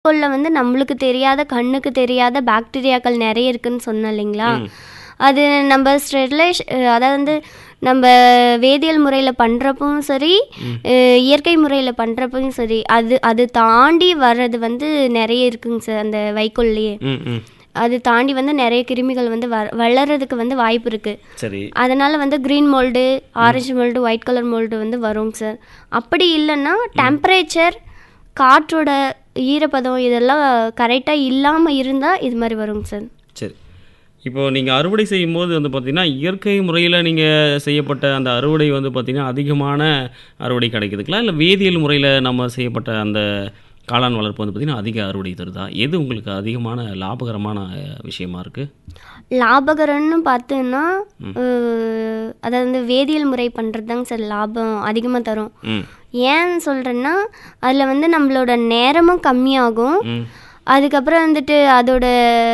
வைக்கோல்ல வந்து நம்மளுக்கு தெரியாத கண்ணுக்கு தெரியாத பாக்டீரியாக்கள் நிறைய இருக்குன்னு சொன்னேன் இல்லைங்களா அது நம்ம ஸ்டெர்லைஸ் அதாவது வந்து நம்ம வேதியியல் முறையில் பண்ணுறப்பவும் சரி அஹ், இயற்கை முறையில் பண்ணுறப்பவும் சரி அது அது தாண்டி வர்றது வந்து நிறைய இருக்குங்க சார் அந்த வைக்கோல்லையே ம் ம் அது தாண்டி வந்து நிறைய கிருமிகள் வந்து வ வளர்றதுக்கு வந்து வாய்ப்பு இருக்குது சரி அதனால வந்து green mould orange mould white colour mould வந்து வருங்க சார் அப்படி இல்லைன்னா டெம்பரேச்சர் காற்றோட ஈரப்பதம் இதெல்லாம் கரெக்டாக இல்லாமல் இருந்தால் இது மாதிரி வருங்க சார் சரி இப்போ நீங்கள் அறுவடை செய்யும்போது வந்து பார்த்தீங்கன்னா இயற்கை முறையில் நீங்கள் செய்யப்பட்ட அந்த அறுவடை வந்து பார்த்தீங்கன்னா அதிகமான அறுவடை கிடைக்குதுங்களா இல்லை வேதியியல் முறையில் நம்ம செய்யப்பட்ட அந்த காளான் வளர்ப்பு வந்து பார்த்தீங்கன்னா அதிக அறுவடை தருதா எது உங்களுக்கு அதிகமான லாபகரமான அஹ், விஷயமா இருக்குது லாபகரம்னு பார்த்தோன்னா அஹ், அதாவது வந்து வேதியியல் முறை பண்ணுறது தாங்க சார் லாபம் அதிகமாக தரும் ம் ஏன் சொல்கிறேன்னா அதில் வந்து நம்மளோட நேரமும் கம்மியாகும் ம் அதுக்கப்புறம் வந்துட்டு அதோட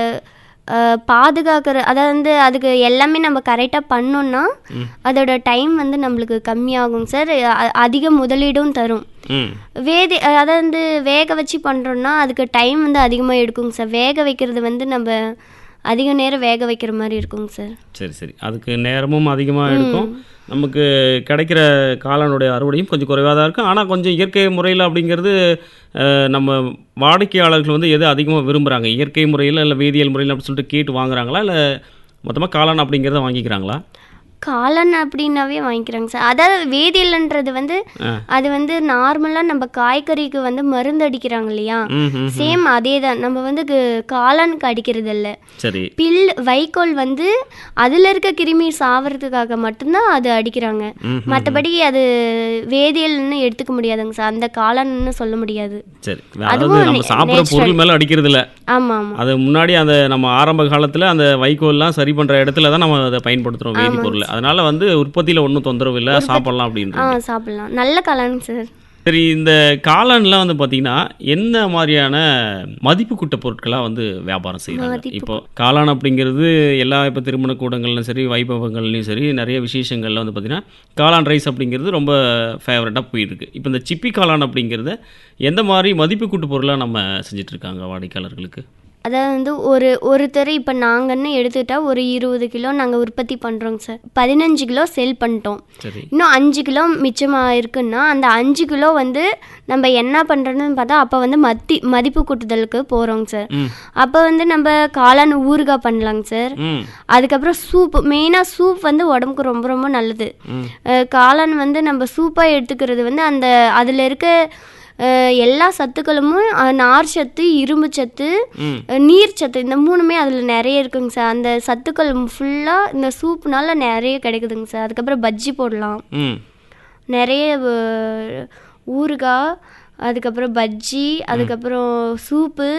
அஹ், பாதுகாக்கிற அதாவது வந்து அதுக்கு எல்லாமே நம்ம கரெக்டாக பண்ணோன்னா அதோட டைம் வந்து நம்மளுக்கு கம்மியாகும் சார் அ- அதிக முதலீடும் தரும் ம் வேதி அதாவது வந்து வேக வச்சு பண்ணுறோன்னா அதுக்கு டைம் வந்து அதிகமாக எடுக்குங்க சார் வேக வைக்கிறது வந்து நம்ம அதிக நேரம் வேக வைக்கிற மாதிரி இருக்குங்க சார் சரி சரி அதுக்கு நேரமும் அதிகமாக எடுக்கும் நமக்கு கிடைக்கிற காளானுடைய அறுவடையும் கொஞ்சம் குறைவாக தான் இருக்கும் ஆனால் கொஞ்சம் இயற்கை முறையில் அப்படிங்கிறது அஹ், நம்ம வாடிக்கையாளர்கள் வந்து எது அதிகமாக விரும்புகிறாங்க இயற்கை முறையில் இல்லை வேதியியல் முறையில் அப்படின்னு சொல்லிட்டு கேட்டு வாங்குறாங்களா இல்லை மொத்தமாக காளான் அப்படிங்கிறத வாங்கிக்கிறாங்களா காளான் அப்படின்னாவே வாங்கிக்கிறாங்க சார் அதாவது வேதியியல்ன்றது வந்து ஆ. அது வந்து நார்மலாக நம்ம காய்கறிக்கு வந்து மருந்து அடிக்கிறாங்க இல்லையா ம் ம் சேம் அதே தான் நம்ம வந்து கு- காளானுக்கு அடிக்கிறது இல்லை சரி பில் வைக்கோல் வந்து அதில் இருக்க கிருமி சாவறதுக்காக மட்டும்தான் அது அடிக்கிறாங்க ம் மற்றபடி அது வேதியியல்னு எடுத்துக்க முடியாதுங்க சார் அந்த காளான்னு சொல்ல முடியாது சரி அதாவது நம்ம சாப்பிட்ற பொருள் மேலே அடிக்கிறது இல்லை ஆமாம் ஆமாம் அது முன்னாடி அந்த நம்ம ஆரம்ப காலத்தில் அந்த வைக்கோல்லாம் சரி பண்ணுற இடத்துல தான் நம்ம அதை பயன்படுத்துகிறோம் வேதி பொருள் அதனால வந்து உற்பத்தியில் ஒன்றும் தொந்தரவு இல்லை சாப்பிடலாம் அப்படின்றது ஆ சாப்பிட்லாம் நல்ல காளான் சார் சரி இந்த காளான்லாம் வந்து பார்த்தீங்கன்னா என்ன மாதிரியான மதிப்பு கூட்ட பொருட்களாக வந்து வியாபாரம் செய்கிறாங்க இப்போ காளான் அப்படிங்கிறது எல்லா இப்போ திருமண கூடங்கள்லையும் சரி வைபவங்கள்லையும் சரி நிறைய விசேஷங்கள்ல வந்து பார்த்தீங்கன்னா காளான் ரைஸ் அப்படிங்கிறது ரொம்ப ஃபேவரட்டாக போயிருக்கு இப்போ இந்த சிப்பி காளான் அப்படிங்கிறத எந்த மாதிரி மதிப்பு கூட்டு பொருளாக நம்ம செஞ்சுட்டு இருக்காங்க வாடிக்கையாளர்களுக்கு அதாவது வந்து ஒரு ஒருத்தர் இப்போ நாங்கன்னு எடுத்துக்கிட்டா ஒரு இருபது கிலோ நாங்கள் உற்பத்தி பண்ணுறோங்க சார் பதினஞ்சு கிலோ சேல் பண்ணிட்டோம் சரி இன்னும் அஞ்சு கிலோ மிச்சமாக இருக்குன்னா அந்த அஞ்சு கிலோ வந்து நம்ம என்ன பண்ணுறோன்னு பார்த்தா அப்போ வந்து மத்தி மதிப்பு கூட்டுதலுக்கு போகிறோங்க சார் ம் அப்போ வந்து நம்ம காளான் ஊறுகாய் பண்ணலாங்க சார் ம் அதுக்கப்புறம் சூப் மெயினாக சூப் வந்து உடம்புக்கு ரொம்ப ரொம்ப நல்லது ம் அஹ் காளான் வந்து நம்ம சூப்பாக எடுத்துக்கிறது வந்து அந்த அதில் இருக்க அஹ், எல்லா சத்துக்களும் அஹ், நார் சத்து இரும்பு சத்து ம் அஹ், நீர் சத்து இந்த மூணுமே அதில் நிறைய இருக்குங்க சார் அந்த சத்துக்கள் ஃபுல்லாக இந்த சூப்னால நிறைய கிடைக்குதுங்க சார் அதுக்கப்புறம் பஜ்ஜி போடலாம் ம் நிறைய அஹ், ஊறுகாய் அதுக்கப்புறம் பஜ்ஜி அதுக்கப்புறம் சூப்பு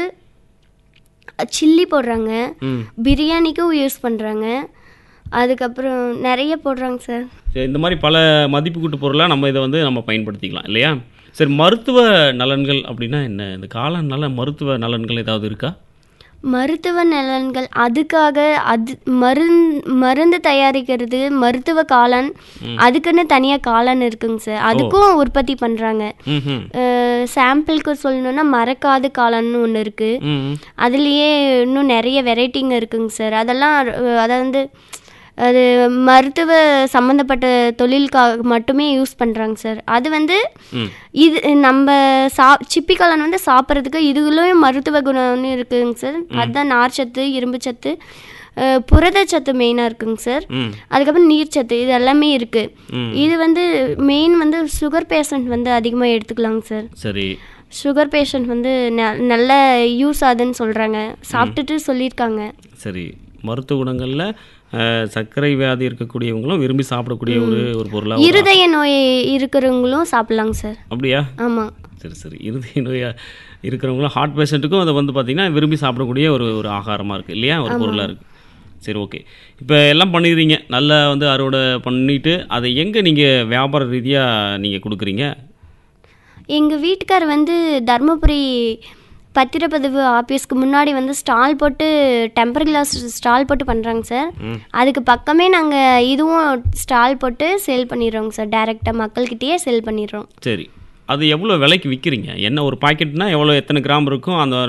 சில்லி போடுறாங்க ம் பிரியாணிக்கும் யூஸ் பண்ணுறாங்க அதுக்கப்புறம் நிறைய போடுறாங்க சார் சரி, இந்த மாதிரி பல மதிப்பு கூட்டு பொருளாக நம்ம இதை வந்து நம்ம பயன்படுத்திக்கலாம் இல்லையா சரி மருத்துவ நலன்கள் அப்படின்னா என்ன இந்த காளான்னால மருத்துவ நலன்கள் ஏதாவது இருக்கா மருத்துவ நலன்கள் அதுக்காக அது மருந் மருந்து தயாரிக்கிறது மருத்துவ காளான் அதுக்குன்னு தனியாக காளான் இருக்குங்க சார் அதுக்கும் உற்பத்தி பண்ணுறாங்க ம் ம் சாம்பிளுக்கு சொல்லணும்னா மறக்காது காளான்னு ஒன்று இருக்குது ம் அதுலேயே இன்னும் நிறைய வெரைட்டிங்க இருக்குங்க சார் அதெல்லாம் அஹ், அதாவது வந்து அது மருத்துவ சம்மந்தப்பட்ட தொழிலுக்காக மட்டுமே யூஸ் பண்ணுறாங்க சார் அது வந்து ம் இது நம்ம சா சிப்பி காளான் வந்து சாப்பிட்றதுக்கு இதுலேயும் மருத்துவ குணம்னு இருக்குங்க சார் அதுதான் நார்ச்சத்து இரும்பு சத்து அஹ், புரதச்சத்து மெயினாக இருக்குங்க சார் ம் அதுக்கப்புறம் நீர்ச்சத்து இது எல்லாமே இருக்குது ம். இது வந்து மெயின் வந்து சுகர் பேஷண்ட் வந்து அதிகமாக எடுத்துக்கலாங்க சார் சரி சுகர் பேஷண்ட் வந்து ந நல்ல யூஸ் ஆகுதுன்னு சொல்கிறாங்க சாப்பிட்டுட்டு சொல்லியிருக்காங்க சரி மருத்துவ குணங்களில் அஹ், சர்க்கரை வியாதி இருக்கக்கூடியவங்களும் விரும்பி சாப்பிடக்கூடிய ஒரு ஒரு பொருளாக இருதய நோய் இருக்கிறவங்களும் சாப்பிட்லாங்க சார் அப்படியா ஆமாம் சரி சரி இருதய நோயா இருக்கிறவங்களும் ஹார்ட் பேஷண்ட்டுக்கும் அதை வந்து பார்த்திங்கன்னா விரும்பி சாப்பிடக்கூடிய ஒரு ஒரு ஆகாரமாக இருக்குது இல்லையா ஒரு பொருளாக இருக்குது சரி ஓகே இப்போ எல்லாம் பண்ணிடுறீங்க நல்லா வந்து அறுவடை பண்ணிட்டு அதை எங்கே நீங்கள் வியாபார ரீதியாக நீங்கள் கொடுக்குறீங்க எங்கள் வீட்டுக்கார் வந்து தர்மபுரி பத்திரப்பதிவு ஆஃபீஸ்க்கு முன்னாடி வந்து ஸ்டால் போட்டு டெம்பர் கிளாஸ் ஸ்டால் போட்டு பண்ணுறாங்க சார் அதுக்கு பக்கமே நாங்கள் இதுவும் ஸ்டால் போட்டு சேல் பண்ணிடுறோங்க சார் டைரெக்டாக மக்கள்கிட்டயே சேல் பண்ணிடுறோம் சரி அது எவ்வளோ விலைக்கு விற்கிறீங்க என்ன ஒரு பாக்கெட்னா எவ்வளோ எத்தனை கிராம் இருக்கும் அந்த